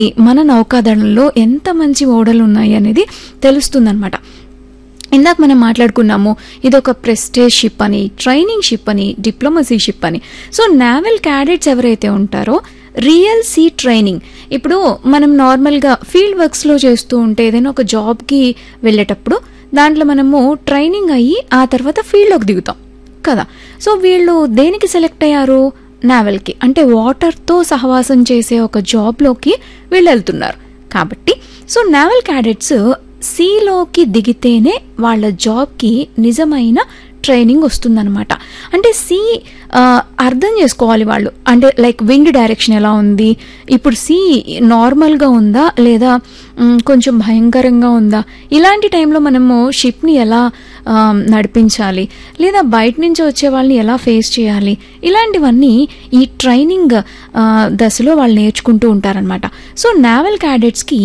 ఈ మన నౌకాదళంలో ఎంత మంచి ఓడలు ఉన్నాయి అనేది తెలుస్తుందన్నమాట ఇందాక మనం మాట్లాడుకున్నాము ఇది ఒక ప్రెస్టేజ్ షిప్ అని ట్రైనింగ్ షిప్ అని డిప్లొమసీ షిప్ అని సో నావల్ క్యాడెట్స్ ఎవరైతే ఉంటారో రియల్ సీ ట్రైనింగ్ ఇప్పుడు మనం నార్మల్గా ఫీల్డ్ వర్క్స్లో చేస్తూ ఉంటే ఏదైనా ఒక జాబ్కి వెళ్ళేటప్పుడు దాంట్లో మనము ట్రైనింగ్ అయ్యి ఆ తర్వాత ఫీల్డ్లోకి దిగుతాం కదా సో వీళ్ళు దేనికి సెలెక్ట్ అయ్యారు నావెల్కి అంటే వాటర్తో సహవాసం చేసే ఒక జాబ్లోకి వీళ్ళు వెళ్తున్నారు కాబట్టి సో నావల్ క్యాడెట్స్ సీలోకి దిగితేనే వాళ్ళ జాబ్కి నిజమైన ట్రైనింగ్ వస్తుందన్నమాట అంటే సీ అర్థం చేసుకోవాలి వాళ్ళు అంటే లైక్ విండ్ డైరెక్షన్ ఎలా ఉంది ఇప్పుడు సీ నార్మల్గా ఉందా లేదా మ్, కొంచెం భయంకరంగా ఉందా ఇలాంటి టైంలో మనము షిప్ని ఎలా ఆ, నడిపించాలి లేదా బయట నుంచి వచ్చే వాళ్ళని ఎలా ఫేస్ చేయాలి ఇలాంటివన్నీ ఈ ట్రైనింగ్ ఆ, దశలో వాళ్ళు నేర్చుకుంటూ ఉంటారనమాట సో నావల్ క్యాడెట్స్కి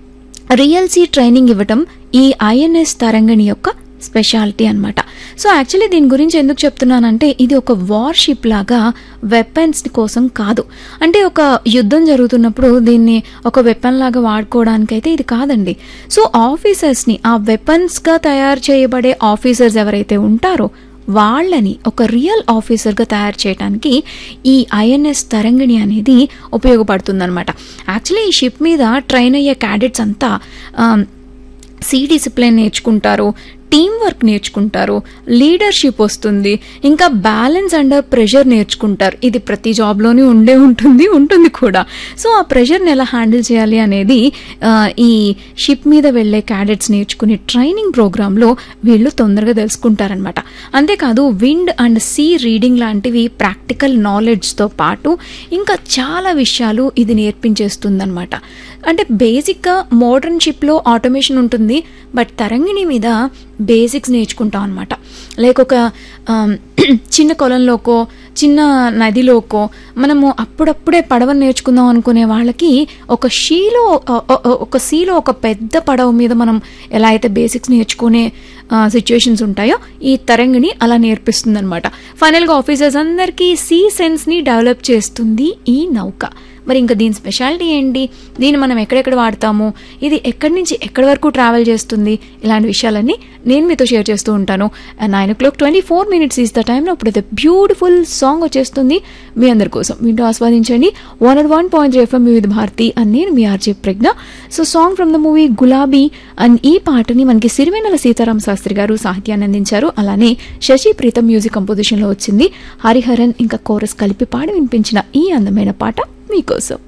రియల్ సీ ట్రైనింగ్ ఇవ్వటం ఈ ఐఎన్ఎస్ తరంగిణి యొక్క స్పెషాలిటీ అన్నమాట సో యాక్చువల్లీ దీని గురించి ఎందుకు చెప్తున్నానంటే ఇది ఒక వార్షిప్ లాగా వెపన్స్ కోసం కాదు అంటే ఒక యుద్ధం జరుగుతున్నప్పుడు దీన్ని ఒక వెపన్ లాగా వాడుకోవడానికైతే ఇది కాదండి సో ఆఫీసర్స్ని ఆ వెపన్స్గా తయారు చేయబడే ఆఫీసర్స్ ఎవరైతే ఉంటారో వాళ్ళని ఒక రియల్ ఆఫీసర్గా తయారు చేయడానికి ఈ ఐఎన్ఎస్ తరంగిణి అనేది ఉపయోగపడుతుందన్నమాట యాక్చువల్లీ ఈ షిప్ మీద ట్రైన్ అయ్యే క్యాడెట్స్ అంతా ఆమ్, సి డిసిప్లిన్ నేర్చుకుంటారు టీం వర్క్ నేర్చుకుంటారు లీడర్షిప్ వస్తుంది ఇంకా బ్యాలెన్స్ అండర్ ప్రెషర్ నేర్చుకుంటారు ఇది ప్రతి జాబ్లోనే ఉండే ఉంటుంది ఉంటుంది కూడా సో ఆ ప్రెషర్ని ఎలా హ్యాండిల్ చేయాలి అనేది ఆ, ఈ షిప్ మీద వెళ్ళే క్యాడెట్స్ నేర్చుకునే ట్రైనింగ్ ప్రోగ్రాంలో వీళ్ళు తొందరగా తెలుసుకుంటారనమాట అంతేకాదు విండ్ అండ్ సీ రీడింగ్ లాంటివి ప్రాక్టికల్ నాలెడ్జ్తో పాటు ఇంకా చాలా విషయాలు ఇది నేర్పించేస్తుందన్నమాట అంటే బేసిక్గా మోడర్న్ షిప్లో ఆటోమేషన్ ఉంటుంది బట్ తరంగిణి మీద బేసిక్స్ నేర్చుకుంటాం అనమాట లైక్ ఒక ఆమ్, చిన్న కొలంలోకో చిన్న నదిలోకో మనము అప్పుడప్పుడే పడవని నేర్చుకుందాం అనుకునే వాళ్ళకి ఒక షీలో ఆ, ఆ, ఆ, ఒక సీలో ఒక పెద్ద పడవ మీద మనం ఎలా అయితే బేసిక్స్ నేర్చుకునే సిచ్యువేషన్స్ ఉంటాయో ఈ తరంగిణి అలా నేర్పిస్తుంది అనమాట ఫైనల్గా ఆఫీసర్స్ అందరికీ సీ సెన్స్ని డెవలప్ చేస్తుంది ఈ నౌక మరి ఇంకా దీని స్పెషాలిటీ ఏంటి దీన్ని మనం ఎక్కడెక్కడ వాడతాము ఇది ఎక్కడి నుంచి ఎక్కడి వరకు ట్రావెల్ చేస్తుంది ఇలాంటి విషయాలన్నీ నేను మీతో షేర్ చేస్తూ ఉంటాను nine o'clock twenty four minutes is the టైంలో ఇప్పుడు బ్యూటిఫుల్ సాంగ్ వచ్చేస్తుంది మీ అందరి కోసం వింటూ ఆస్వాదించండి one and one point FM Vividh Bharati అని నేను మీ RJ Pragna so song from the movie Gulabi and ఈ పాటని మనకి సిరివెన్నెల సీతారాం శాస్త్రి గారు సాహిత్యాన్ని అందించారు అలానే శశి ప్రీతం మ్యూజిక్ కంపోజిషన్లో వచ్చింది హరిహరన్ ఇంకా కోరస్ కలిపి పాడి వినిపించిన ఈ అందమైన పాట మీకోసం